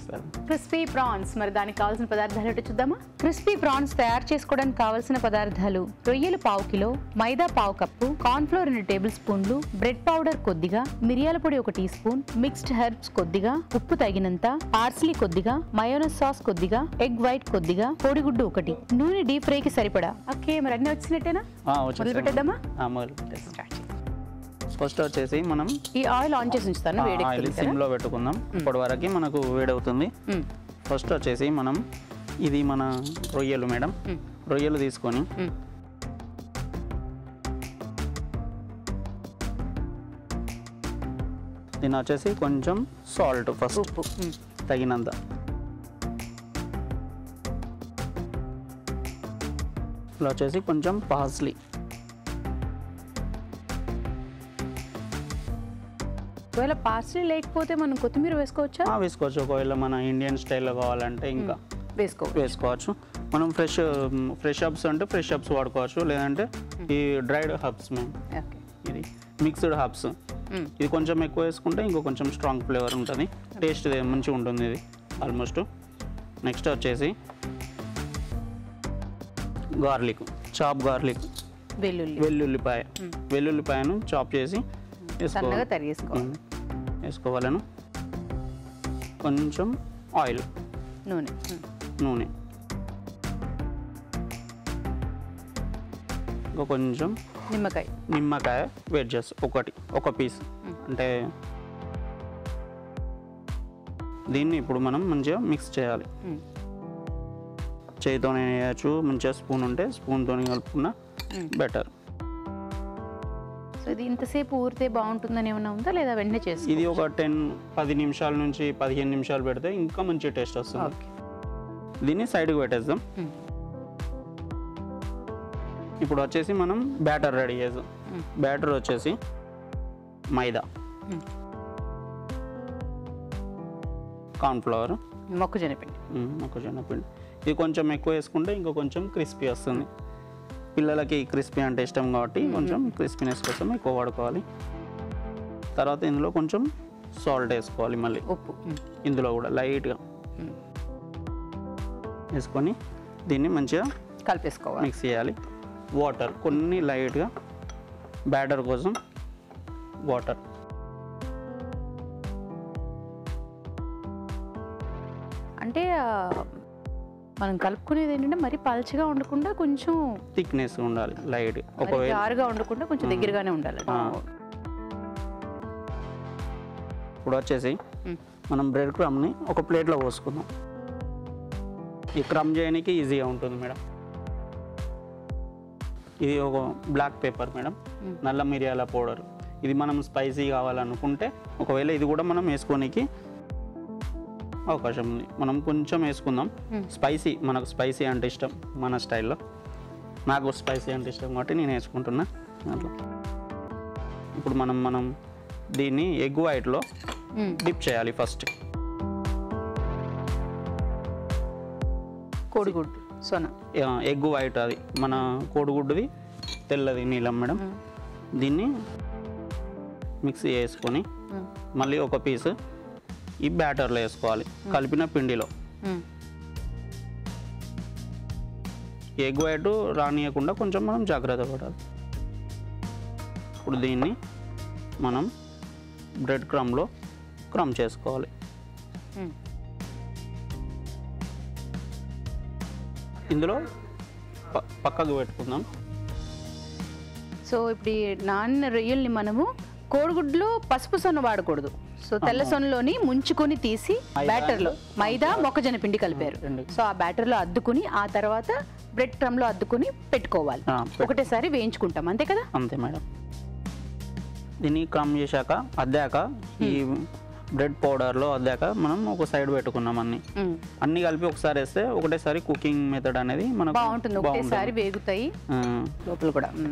వెళ్ళాలి crispy prawns మరి దానికి కావాల్సిన పదార్థాలు ఏంటో చూద్దామా క్రిస్పీ ప్రాన్స్ తయారు చేసుకోవడానికి కావాల్సిన పదార్థాలు రొయ్యలు పావు కిలో మైదా పావు కప్పు కార్న్ ఫ్లోర్ రెండు టేబుల్ స్పూన్లు బ్రెడ్ పౌడర్ కొద్దిగా మిరియాల పొడి ఒక టీ స్పూన్ మిక్స్డ్ హెర్బ్స్ కొద్దిగా ఉప్పు తగినంత పార్స్లీ కొద్దిగా మయోనస్ సాస్ కొద్దిగా ఎగ్ వైట్ కొద్దిగా కోడిగుడ్డు ఒకటి నూనె డీప్ ఫ్రై కి సరిపడా ఓకే మరి అన్ని వచ్చినట్టేనా ఆ, వచ్చేసాయి మొదలు పెట్టేద్దామా ఆ, మొదలు పెట్టేద్దాం ఫస్ట్ వచ్చేసి మనం ఈ ఆయిల్ ఆన్ చేసి ఉంచుతాను ఆయిల్ వేడి సిమ్లో పెట్టుకుందాం ఇప్పటి వరకు మనకు వేడవుతుంది ఫస్ట్ వచ్చేసి మనం ఇది మన రొయ్యలు మేడం రొయ్యలు తీసుకొని దీని వచ్చేసి కొంచెం సాల్ట్ ఫస్ట్ ఉప్పు మ్. తగినంత ఇలా వచ్చేసి కొంచెం పాస్లీ ఒకవేళ పార్సల్ లేకపోతే మనం కొత్తిమీర వేసుకోవచ్చా వేసుకోవచ్చు ఒకవేళ మన ఇండియన్ స్టైల్లో కావాలంటే ఇంకా వేసుకోవచ్చు వేసుకోవచ్చు మనం ఫ్రెష్ ఫ్రెష్ హబ్స్ అంటే ఫ్రెష్ హబ్స్ వాడుకోవచ్చు లేదంటే ఈ డ్రైడ్ హబ్స్ మేము ఓకే ఇది మిక్స్డ్ హబ్స్ ఇది కొంచెం ఎక్కువ వేసుకుంటే ఇంకో కొంచెం స్ట్రాంగ్ ఫ్లేవర్ ఉంటుంది టేస్ట్ మంచిగా ఉంటుంది ఇది ఆల్మోస్ట్ నెక్స్ట్ వచ్చేసి గార్లిక్ చాప్ గార్లిక్ వెల్లుల్లి వెల్లుల్లిపాయ వెల్లుల్లిపాయను చాప్ చేసి వేసుకో సన్నగా తరిగేసుకోవాలి ఉమ్, వేసుకోవాలను కొంచెం ఆయిల్ నూనె మ్. నూనె ఇంకా కొంచెం నిమ్మకాయ నిమ్మకాయ వెయిట్ చేసి ఒకటి ఒక పీస్ అంటే దీన్ని ఇప్పుడు మనం మంచిగా మిక్స్ చేయాలి మ్. చేయితోనే వేయచ్చు మంచిగా స్పూన్ ఉంటే స్పూన్తో కలుపుకున్న బెటర్ సో ఇది ఇంతసేపు ఊరితే బాగుంటుందని ఏమైనా ఉందా లేదా వెంటనే చేసి ఇది ఒక టెన్ పది నిమిషాల నుంచి పదిహేను నిమిషాలు పెడితే ఇంకా మంచి టేస్ట్ వస్తుంది ఓకే దీన్ని సైడ్కి పెట్టేద్దాం మ్. ఇప్పుడు వచ్చేసి మనం బ్యాటర్ రెడీ చేద్దాం మ్. బ్యాటర్ వచ్చేసి మైదా మ్. కార్న్ఫ్లవర్ మొక్కజొన్న పిండి మొక్కజొన్న పిండి ఇది కొంచెం ఎక్కువ వేసుకుంటే ఇంకా కొంచెం క్రిస్పీ వస్తుంది పిల్లలకి క్రిస్పీ అంటే ఇష్టం కాబట్టి కొంచెం క్రిస్పీనెస్ కోసం ఎక్కువ వాడుకోవాలి తర్వాత ఇందులో కొంచెం సాల్ట్ వేసుకోవాలి మళ్ళీ ఉప్పు మ్. ఇందులో కూడా లైట్గా మ్. వేసుకొని దీన్ని మంచిగా కలిపేసుకోవాలి మిక్స్ చేయాలి వాటర్ కొన్ని లైట్గా బ్యాటర్ కోసం వాటర్ అంటే ఆ, మనం కలుపుకునేది ఏంటంటే మరి పల్చగా ఉండకుండా కొంచెం థిక్నెస్ ఉండాలి లైట్ మరి ఒకవేళ జారుగా ఉండకుండా కొంచెం దగ్గరగానే ఉండాలి ఆ. ఇప్పుడు వచ్చేసి మ్. మనం బ్రెడ్ క్రమ్ని ఒక ప్లేట్లో పోసుకుందాం ఈ క్రమ్ చేయడానికి ఈజీగా ఉంటుంది మేడం ఇది ఒక బ్లాక్ పేపర్ మేడం మ్. నల్ల మిరియాల పౌడర్ ఇది మనం స్పైసీ కావాలనుకుంటే ఒకవేళ ఇది కూడా మనం వేసుకోనికి అవకాశం ఉంది మనం కొంచెం వేసుకుందాం మ్. స్పైసీ మనకు స్పైసీ అంటే ఇష్టం మన స్టైల్లో నాకు స్పైసీ అంటే ఇష్టం కాబట్టి నేను వేసుకుంటున్నా అట్లా ఇప్పుడు మనం మనం దీన్ని ఎగ్ వైట్లో మ్. డిప్ చేయాలి ఫస్ట్ కోడిగుడ్డు సొన ఎగ్ వైట్ అది మన కోడిగుడ్డుది తెల్లది నీలం మేడం మ్. దీన్ని మిక్సీ చేసుకొని మ్. మళ్ళీ ఒక పీస్ ఈ బ్యాటర్లో వేసుకోవాలి కలిపిన పిండిలో మ్. ఎగ్ వైట్ రానియకుండా కొంచెం మనం జాగ్రత్త పడాలి ఇప్పుడు దీన్ని మనం బ్రెడ్ క్రమ్లో క్రమ్ చేసుకోవాలి మ్. ఇందులో ప- పక్కకు పెట్టుకుందాం సో ఇప్పుడు ఈ నాన్న రొయ్యల్ని మనము కోడిగుడ్లో పసుపు సొన్న వాడకూడదు సో తెల్ల సొనలోని ముంచుకొని తీసి మైదా బ్యాటర్లో మైదా మొక్కజొన్న పిండి కలిపారు రెండు. సో ఆ బ్యాటర్లో అద్దుకుని ఆ తర్వాత బ్రెడ్ క్రమ్లో అద్దుకుని పెట్టుకోవాలి ఆ, పెట్- ఒకటేసారి వేయించుకుంటాం అంతే కదా అంతే మేడం దీన్ని క్రమ్ చేశాక అద్దాక ఈ బ్రెడ్ పౌడర్లో అద్దాక మనం ఒక సైడ్ పెట్టుకున్నాం అన్ని మ్. అన్ని కలిపి ఒకసారి వేస్తే ఒకటేసారి కుకింగ్ మెథడ్ అనేది మనకు బాగుంటుంది ఒకటేసారి వేగుతాయి ఆ, లోపల కూడా మ్.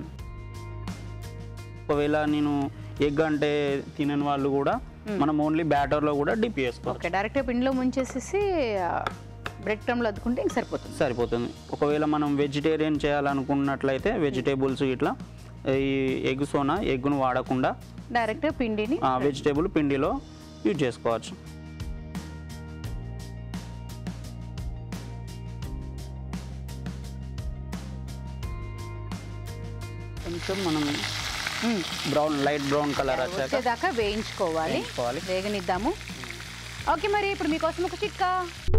ఒకవేళ నేను ఎగ్ అంటే తినని వాళ్ళు కూడా మనం ఓన్లీ బ్యాటర్లో కూడా డిప్ చేసుకోవచ్చు ఓకే డైరెక్ట్గా పిండిలో ముంచేసేసి బ్రెడ్ క్రమ్లో అద్దుకుంటే ఇంక సరిపోతుంది సరిపోతుంది ఒకవేళ మనం వెజిటేరియన్ చేయాలనుకున్నట్లయితే వెజిటేబుల్స్ ఇట్లా ఈ ఎగ్ సోనా ఎగ్ను వాడకుండా డైరెక్ట్గా పిండిని వెజిటేబుల్ పిండిలో యూజ్ చేసుకోవచ్చు కొంచెం మనం బ్రౌన్ లైట్ బ్రౌన్ కలర్ వచ్చాక వచ్చేదాకా వేయించుకోవాలి వేయించుకోవాలి. వేగనిద్దాము ఓకే మరి ఇప్పుడు మీకోసం ఒక చిట్కా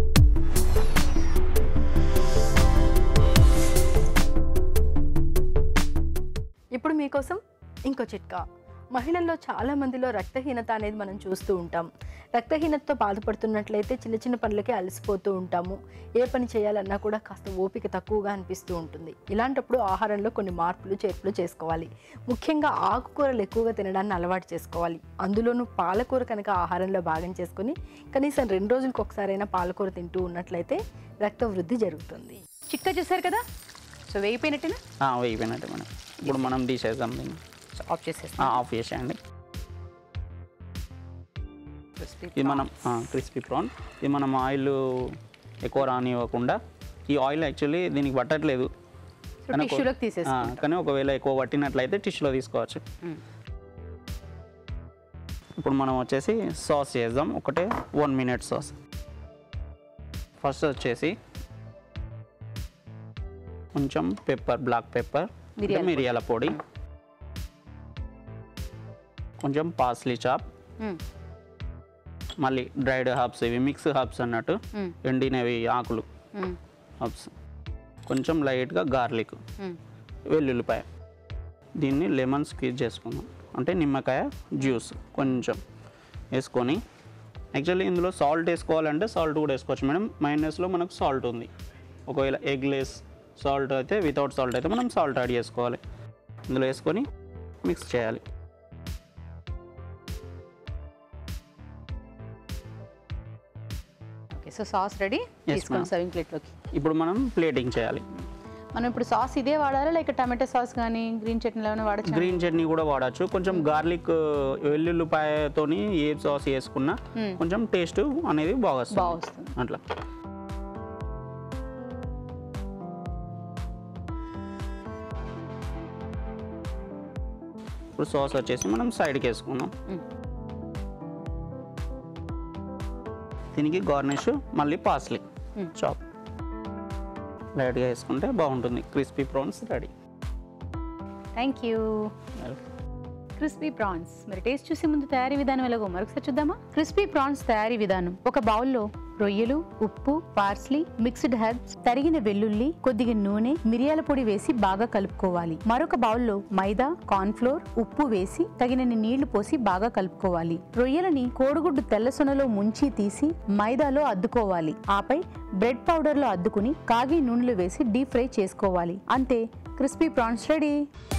ఇప్పుడు మీకోసం ఇంకో చిట్కా మహిళల్లో చాలా మందిలో రక్తహీనత అనేది మనం చూస్తూ ఉంటాం రక్తహీనతతో బాధపడుతున్నట్లయితే చిన్న చిన్న పనులకే అలసిపోతూ ఉంటాము ఏ పని చేయాలన్నా కూడా కాస్త ఓపిక తక్కువగా అనిపిస్తూ ఉంటుంది ఇలాంటప్పుడు ఆహారంలో కొన్ని మార్పులు చేర్పులు చేసుకోవాలి ముఖ్యంగా ఆకుకూరలు ఎక్కువగా తినడాన్ని అలవాటు చేసుకోవాలి అందులోనూ పాలకూర కనుక ఆహారంలో భాగం చేసుకొని కనీసం రెండు రోజులకు ఒకసారైనా పాలకూర తింటూ ఉన్నట్లయితే రక్త వృద్ధి జరుగుతుంది చిట్కా చూసారు కదా సో వేయిపోయినట్టేనా ఆ, వేయిపోయినట్టు మేడం ఇప్పుడు మనం తీసేద్దాం దీన్ని ఆఫ్ చేసేస్తాం ఆ, ఆఫ్ చేసేయండి ఇది మనం క్రిస్పీ ప్రాన్ ఇది మనం ఆయిల్ ఎక్కువ రానివ్వకుండా ఈ ఆయిల్ యాక్చువల్లీ దీనికి పట్టట్లేదు కానీ ఒక- టిష్యూలోకి ఆ, తీసేస్తాం కానీ ఒకవేళ ఎక్కువ పట్టినట్లయితే టిష్యూలో తీసుకోవచ్చు ఇప్పుడు మనం వచ్చేసి సాస్ చేద్దాం ఒకటే వన్ మినిట్ సాస్ ఫస్ట్ వచ్చేసి కొంచెం పెప్పర్ బ్లాక్ పెప్పర్ మిరియాల మిరియాల పొడి కొంచెం పాస్లీ చాప్ మళ్ళీ డ్రైడ్ హర్బ్స్ ఇవి మిక్స్ హర్బ్స్ అన్నట్టు ఎండినవి ఆకులు హర్బ్స్ కొంచెం లైట్గా గార్లిక్ వెల్లుల్లిపాయ దీన్ని లెమన్ స్క్వీజ్ చేసుకుందాం అంటే నిమ్మకాయ జ్యూస్ కొంచెం వేసుకొని యాక్చువల్లీ ఇందులో సాల్ట్ వేసుకోవాలంటే సాల్ట్ కూడా వేసుకోవచ్చు మేడం మైనస్లో మనకు సాల్ట్ ఉంది ఒకవేళ ఎగ్ లెస్ సాల్ట్ అయితే వితౌట్ సాల్ట్ అయితే మనం సాల్ట్ యాడ్ చేసుకోవాలి ఇందులో వేసుకొని మిక్స్ చేయాలి ఓకే సో సాస్ రెడీ తీసుకోండి ma'am. సర్వింగ్ ప్లేట్లోకి ఇప్పుడు మనం ప్లేటింగ్ చేయాలి మనం ఇప్పుడు సాస్ ఇదే వాడాలా లేక టమాటో సాస్ కానీ గ్రీన్ చట్నీలో ఏమైనా వాడచ్చా గ్రీన్ చట్నీ కూడా వాడచ్చు కొంచెం గార్లిక్ వెల్లుల్లిపాయతోని ఏ సాస్ వేసుకున్నా Hmm. కొంచెం టేస్ట్ అనేది బాగా వస్తుంది బాగా వస్తుంది అట్లా ఇప్పుడు సాస్ వచ్చేసి మనం సైడ్కి వేసుకుందాం Mm. దీనికి గార్నిష్ మళ్ళీ పాస్లీ Mm. చాప్ లైట్గా వేసుకుంటే బాగుంటుంది crispy prawns ready thank you crispy prawns మరి టేస్ట్ చూసే ముందు తయారీ విధానం ఎలాగో మరొకసారి చూద్దామా క్రిస్పీ ప్రాన్స్ తయారీ విధానం ఒక బౌల్లో రొయ్యలు ఉప్పు పార్స్లీ మిక్స్డ్ హెర్బ్స్ తరిగిన వెల్లుల్లి కొద్దిగా నూనె మిరియాల పొడి వేసి బాగా కలుపుకోవాలి మరొక బౌల్లో మైదా కార్న్ ఫ్లోర్ ఉప్పు వేసి తగినన్ని నీళ్లు పోసి బాగా కలుపుకోవాలి రొయ్యలని కోడిగుడ్డు తెల్ల సొనలో ముంచి తీసి మైదాలో అద్దుకోవాలి ఆపై బ్రెడ్ పౌడర్లో అద్దుకుని కాగి నూనెలో వేసి డీప్ ఫ్రై చేసుకోవాలి అంతే క్రిస్పీ ప్రాన్స్ రెడీ